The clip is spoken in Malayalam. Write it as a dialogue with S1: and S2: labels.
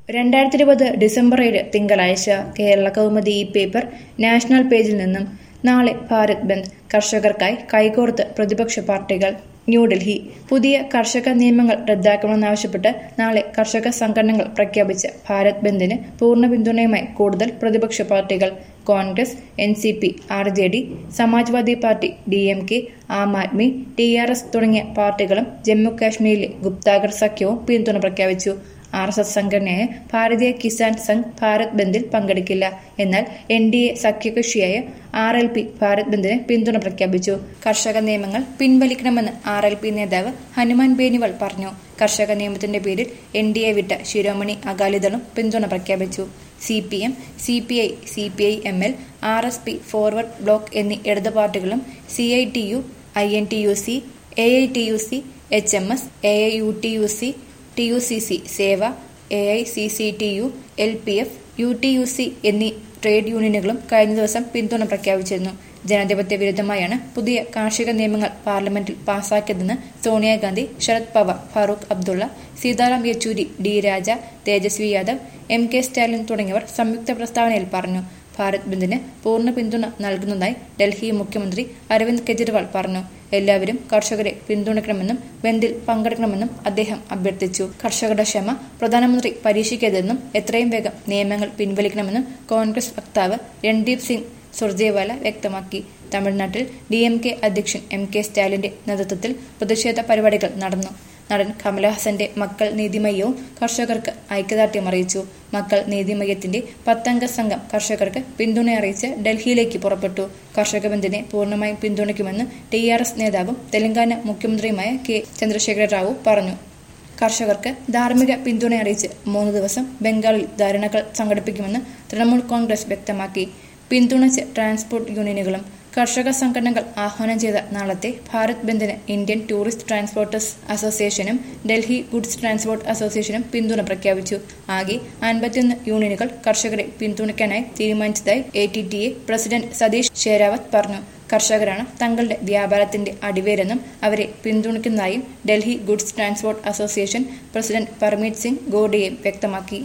S1: രണ്ടായിരത്തി ഇരുപത് ഡിസംബർ ഏഴ് തിങ്കളാഴ്ച കേരള കൗമുദി ഈ പേപ്പർ നാഷണൽ പേജിൽ നിന്നും നാളെ ഭാരത് ബന്ദ് കർഷകർക്കായി കൈകോർത്ത് പ്രതിപക്ഷ പാർട്ടികൾ ന്യൂഡൽഹി പുതിയ കർഷക നിയമങ്ങൾ റദ്ദാക്കണമെന്നാവശ്യപ്പെട്ട് നാളെ കർഷക സംഘടനകൾ പ്രഖ്യാപിച്ച ഭാരത് ബന്ദിന് പൂർണ്ണ പിന്തുണയുമായി കൂടുതൽ പ്രതിപക്ഷ പാർട്ടികൾ Congress N C P R J D Samajwadi party D M K Aam Aadmi T R S തുടങ്ങിയ പാർട്ടികളും ജമ്മു കാശ്മീരിലെ ഗുപ്താഗർ സഖ്യവും പിന്തുണ പ്രഖ്യാപിച്ചു ആർ എസ് എസ് സംഘടനയായ ഭാരതീയ കിസാൻ സംഘ് ഭാരത് ബന്ദിൽ പങ്കെടുക്കില്ല എന്നാൽ എൻ ഡി എ സഖ്യകക്ഷിയായ ആർ എൽ പി ഭാരത് ബന്ദിന് പിന്തുണ പ്രഖ്യാപിച്ചു കർഷക നിയമങ്ങൾ പിൻവലിക്കണമെന്ന് ആർ എൽ പി നേതാവ് ഹനുമാൻ ബേനിവൾ പറഞ്ഞു കർഷക നിയമത്തിന്റെ പേരിൽ എൻ ഡി എ വിട്ട ശിരോമണി അകാലിദളും പിന്തുണ പ്രഖ്യാപിച്ചു C P M C P I C P I M L R S P forward block എന്നീ ഇടത് പാർട്ടികളും C I T U I N T U C A I T U C H M S A I U T U C T U C C സേവ A I C C T U L P F U T U C എന്നീ ട്രേഡ് യൂണിയനുകളും കഴിഞ്ഞ ദിവസം പിന്തുണ പ്രഖ്യാപിച്ചിരുന്നു ജനാധിപത്യ വിരുദ്ധമായാണ് പുതിയ കാർഷിക നിയമങ്ങൾ പാർലമെന്റിൽ പാസാക്കിയതെന്ന് സോണിയാഗാന്ധി ശരത് പവാർ ഫാറൂഖ് അബ്ദുള്ള സീതാറാം യെച്ചൂരി ഡി രാജ തേജസ്വി യാദവ് എം കെ സ്റ്റാലിൻ തുടങ്ങിയവർ സംയുക്ത പ്രസ്താവനയിൽ പറഞ്ഞു ഭാരത് ബന്ദിന് പൂർണ്ണ പിന്തുണ നൽകുന്നതായി ഡൽഹി മുഖ്യമന്ത്രി അരവിന്ദ് കെജ്രിവാൾ പറഞ്ഞു എല്ലാവരും കർഷകരെ പിന്തുണയ്ക്കണമെന്നും ബന്ദിൽ പങ്കെടുക്കണമെന്നും അദ്ദേഹം അഭ്യർത്ഥിച്ചു കർഷകരുടെ ക്ഷമ പ്രധാനമന്ത്രി പരീക്ഷിക്കരുതെന്നും എത്രയും വേഗം നിയമങ്ങൾ പിൻവലിക്കണമെന്നും കോൺഗ്രസ് വക്താവ് രൺദീപ് സിംഗ് സുർജേവാല വ്യക്തമാക്കി തമിഴ്നാട്ടിൽ ഡി എം കെ അധ്യക്ഷൻ എം കെ സ്റ്റാലിന്റെ നേതൃത്വത്തിൽ പ്രതിഷേധ പരിപാടികൾ നടന്നു നടൻ കമലഹാസന്റെ മക്കൾ നീതിമയ്യവും കർഷകർക്ക് ഐക്യദാർഢ്യം അറിയിച്ചു മക്കൾ നീതിമയ്യത്തിന്റെ പത്തംഗ സംഘം കർഷകർക്ക് പിന്തുണ അറിയിച്ച് ഡൽഹിയിലേക്ക് പുറപ്പെട്ടു കർഷക ബന്ദിനെ പൂർണ്ണമായും പിന്തുണയ്ക്കുമെന്ന് ടി ആർ എസ് നേതാവും തെലങ്കാന മുഖ്യമന്ത്രിയുമായ കെ ചന്ദ്രശേഖര റാവു പറഞ്ഞു കർഷകർക്ക് ധാർമ്മിക പിന്തുണ അറിയിച്ച് മൂന്ന് ദിവസം ബംഗാളിൽ ധാരണകൾ സംഘടിപ്പിക്കുമെന്ന് തൃണമൂൽ കോൺഗ്രസ് വ്യക്തമാക്കി പിന്തുണച്ച് ട്രാൻസ്പോർട്ട് യൂണിയനുകളും കർഷക സംഘടനകൾ ആഹ്വാനം ചെയ്ത നാളത്തെ ഭാരത് ബന്ദിന് ഇന്ത്യൻ ടൂറിസ്റ്റ് ട്രാൻസ്പോർട്ടേഴ്സ് അസോസിയേഷനും ഡൽഹി ഗുഡ്സ് ട്രാൻസ്പോർട്ട് അസോസിയേഷനും പിന്തുണ പ്രഖ്യാപിച്ചു ആകെ അൻപത്തിയൊന്ന് യൂണിയനുകൾ കർഷകരെ പിന്തുണയ്ക്കാനായി തീരുമാനിച്ചതായി A T T A president Satish Sherawat പറഞ്ഞു കർഷകരാണ് തങ്ങളുടെ വ്യാപാരത്തിന്റെ അടിവേരെന്നും അവരെ പിന്തുണയ്ക്കുന്നതായും Delhi goods transport association president Parmeet Singh ഗോഡിയെ വ്യക്തമാക്കി